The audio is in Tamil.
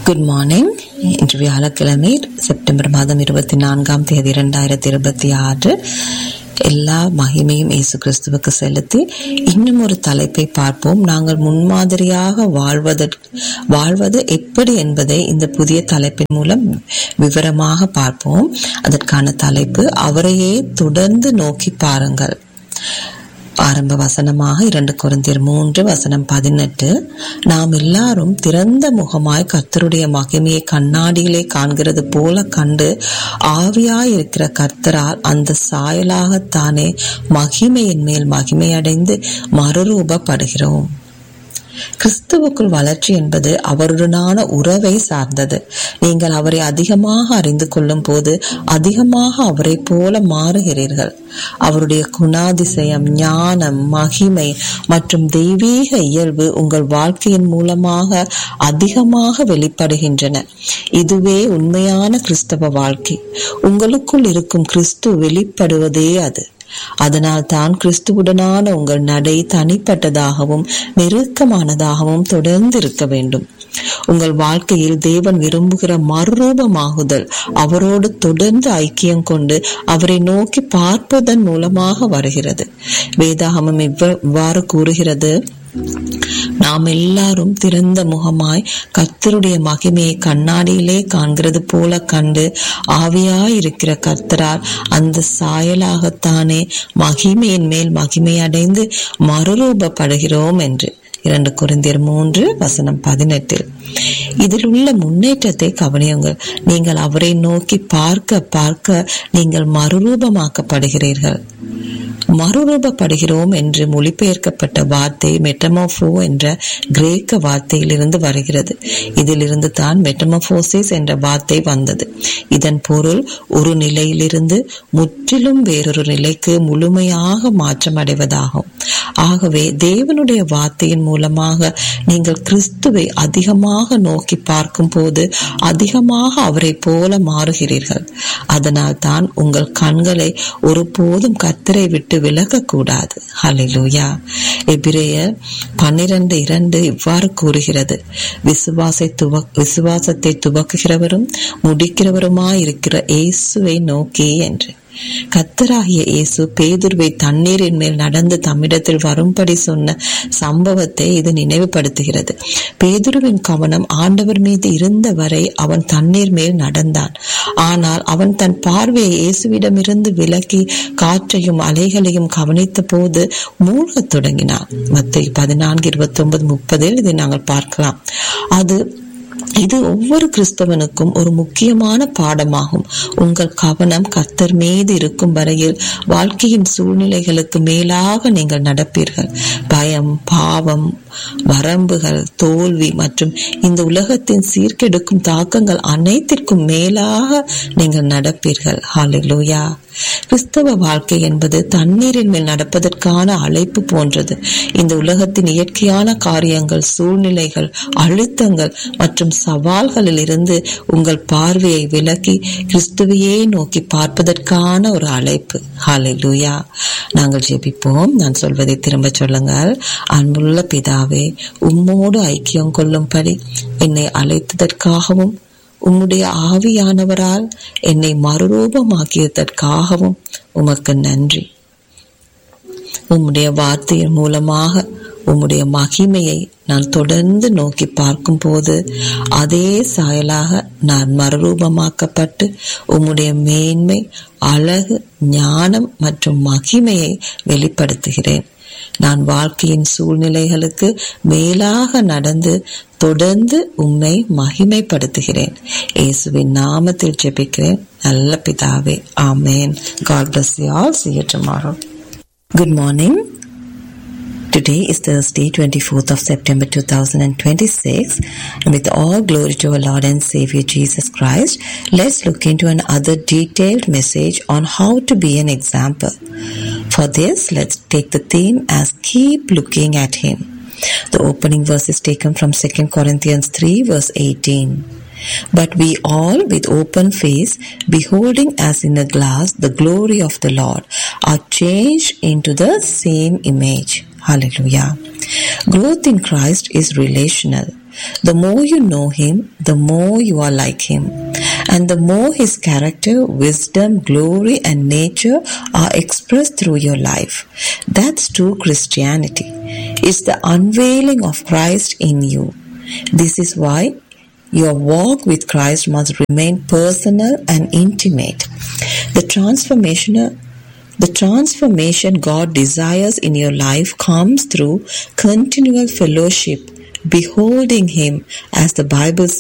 குட் மார்னிங் இன்று வியாழக்கிழமை செப்டம்பர் மாதம் இருபத்தி நான்காம் தேதி இரண்டாயிரத்தி இருபத்தி ஆறு எல்லா மகிமையும் இயேசு கிறிஸ்துவுக்கு செலுத்தி இன்னும் ஒரு தலைப்பை பார்ப்போம் நாங்கள் முன்மாதிரியாக வாழ்வதற்கு வாழ்வது எப்படி என்பதை இந்த புதிய தலைப்பின் மூலம் விவரமாக பார்ப்போம் அதற்கான தலைப்பு அவரையே தொடர்ந்து நோக்கி பாருங்கள் ஆரம்ப வசனமாக இரண்டு குருந்தியர் மூன்று வசனம் பதினெட்டு நாம் எல்லாரும் திறந்த முகமாய் கர்த்தருடைய மகிமையை கண்ணாடியிலே காண்கிறது போல கண்டு ஆவியாய் இருக்கிற கர்த்தரால் அந்த சாயலாகத்தானே மகிமையின் மேல் மகிமையடைந்து மறுரூபப்படுகிறோம் கிறிஸ்துவுக்குள் வளர்ச்சி என்பது அவருடனான உறவை சார்ந்தது நீங்கள் அவரை அதிகமாக அறிந்து கொள்ளும் போது அதிகமாக அவரை போல மாறுகிறீர்கள் அவருடைய குணாதிசயம் ஞானம் மகிமை மற்றும் தெய்வீக இயல்பு உங்கள் வாழ்க்கையின் மூலமாக அதிகமாக வெளிப்படுகின்றன இதுவே உண்மையான கிறிஸ்தவ வாழ்க்கை உங்களுக்குள் இருக்கும் கிறிஸ்து வெளிப்படுவதே அது அதனால் தான் கிறிஸ்துவுடனான உங்கள் நடை தனிப்பட்டதாகவும் நெருக்கமானதாகவும் தொடர்ந்து இருக்க வேண்டும் உங்கள் வாழ்க்கையில் தேவன் விரும்புகிற மறுரூபமாகுதல் அவரோடு தொடர்ந்து ஐக்கியம் கொண்டு அவரை நோக்கி பார்ப்பதன் மூலமாக வருகிறது வேதாகமம் இவ்வாறு கூறுகிறது நாம் எல்லாரும் திறந்த முகமாய் கர்த்தருடைய மகிமையை கண்ணாடியிலே காண்கிறது போல கண்டு ஆவியாய் இருக்கிற கர்த்தரால் அந்த சாயலாகத்தானே மகிமையின் மேல் மகிமை அடைந்து மறுரூபப்படுகிறோம் என்று இரண்டு குருந்தியர் மூன்று வசனம் பதினெட்டில் இதில் உள்ள முன்னேற்றத்தை கவனியுங்கள் நீங்கள் அவரை நோக்கி பார்க்க பார்க்க நீங்கள் மறுரூபமாக்கப்படுகிறீர்கள் மறுரூபப்படுகிறோம் என்று மொழிபெயர்க்கப்பட்ட வார்த்தை மெட்டமோஃபோ என்ற கிரேக்க வார்த்தையிலிருந்து வருகிறது இதிலிருந்து தான் மெட்டமோபோசிஸ் என்ற வார்த்தை வந்தது இதன் பொருள் ஒரு நிலையிலிருந்து முற்றிலும் வேறொரு நிலைக்கு முழுமையாக மாற்றம் அடைவதாகும் ஆகவே தேவனுடைய வார்த்தையின் மூலமாக நீங்கள் கிறிஸ்துவை அதிகமாக நோக்கி பார்க்கும் போது அதிகமாக அவரை போல மாறுகிறீர்கள் அதனால் தான் உங்கள் கண்களை ஒருபோதும் கத்தரை விட்டு விலகக்கூடாது ஹலிலூயா எபிரேயர் பன்னிரண்டு இரண்டு இவ்வாறு கூறுகிறது விசுவாசை துவ விசுவாசத்தை துவக்குகிறவரும் முடிக்கிறவருமாயிருக்கிற இயேசுவை நோக்கி என்று கத்தராகிய இயேசு பேதுருவை தண்ணீரின் மேல் நடந்து தம்மிடத்தில் வரும்படி சொன்ன சம்பவத்தை இது நினைவுபடுத்துகிறது பேதுருவின் கவனம் ஆண்டவர் மீது இருந்த வரை அவன் தண்ணீர் மேல் நடந்தான் ஆனால் அவன் தன் பார்வையை இயேசுவிடமிருந்து விலக்கி காற்றையும் அலைகளையும் கவனித்த போது மூழ்கத் தொடங்கினான் மத்திய பதினான்கு இருபத்தி ஒன்பது முப்பதில் இதை நாங்கள் பார்க்கலாம் அது இது ஒவ்வொரு கிறிஸ்தவனுக்கும் ஒரு முக்கியமான பாடமாகும் உங்கள் கவனம் கர்த்தர் மீது இருக்கும் வரையில் வாழ்க்கையின் சூழ்நிலைகளுக்கு மேலாக நீங்கள் நடப்பீர்கள் பயம் பாவம் வரம்புகள் தோல்வி மற்றும் இந்த உலகத்தின் சீர்கெடுக்கும் தாக்கங்கள் அனைத்திற்கும் மேலாக நீங்கள் நடப்பீர்கள் ஹாலிலூயா கிறிஸ்தவ வாழ்க்கை என்பது தண்ணீரின் மேல் நடப்பதற்கான அழைப்பு போன்றது இந்த உலகத்தின் இயற்கையான காரியங்கள் சூழ்நிலைகள் அழுத்தங்கள் மற்றும் சவால்களில் இருந்து உங்கள் பார்வையை விலக்கி கிறிஸ்துவையே நோக்கி பார்ப்பதற்கான ஒரு அழைப்பு ஹாலை லூயா நாங்கள் ஜெபிப்போம் நான் சொல்வதை திரும்ப சொல்லுங்கள் அன்புள்ள பிதாவே உம்மோடு ஐக்கியம் கொள்ளும்படி என்னை அழைத்ததற்காகவும் உம்முடைய ஆவியானவரால் என்னை மறுரூபமாக்கியதற்காகவும் உமக்கு நன்றி உம்முடைய வார்த்தையின் மூலமாக உம்முடைய மகிமையை நான் தொடர்ந்து நோக்கி பார்க்கும் போது அதே சாயலாக நான் மறுரூபமாக்கப்பட்டு உம்முடைய மேன்மை அழகு ஞானம் மற்றும் மகிமையை வெளிப்படுத்துகிறேன் நான் வாழ்க்கையின் சூழ்நிலைகளுக்கு மேலாக நடந்து தொடர்ந்து உம்மை மகிமைப்படுத்துகிறேன் இயேசுவின் நாமத்தில் ஜெபிக்கிறேன் நல்ல பிதாவே ஆமேன் God bless you all see you tomorrow good morning Today is Thursday, 24th of September 2026, and with all glory to our Lord and Savior Jesus Christ, let's look into another detailed message on how to be an example. For this, let's take the theme as keep looking at Him. The opening verse is taken from 2 Corinthians 3 verse 18. But we all, with open face, beholding as in a glass the glory of the Lord, are changed into the same image. Hallelujah. Growth in Christ is relational. The more you know Him, the more you are like Him. And the more His character, wisdom, glory, and nature are expressed through your life. That's true Christianity. It's the unveiling of Christ in you. This is why your walk with Christ must remain personal and intimate. The transformation the transformation God desires in your life comes through continual fellowship, beholding Him as the Bible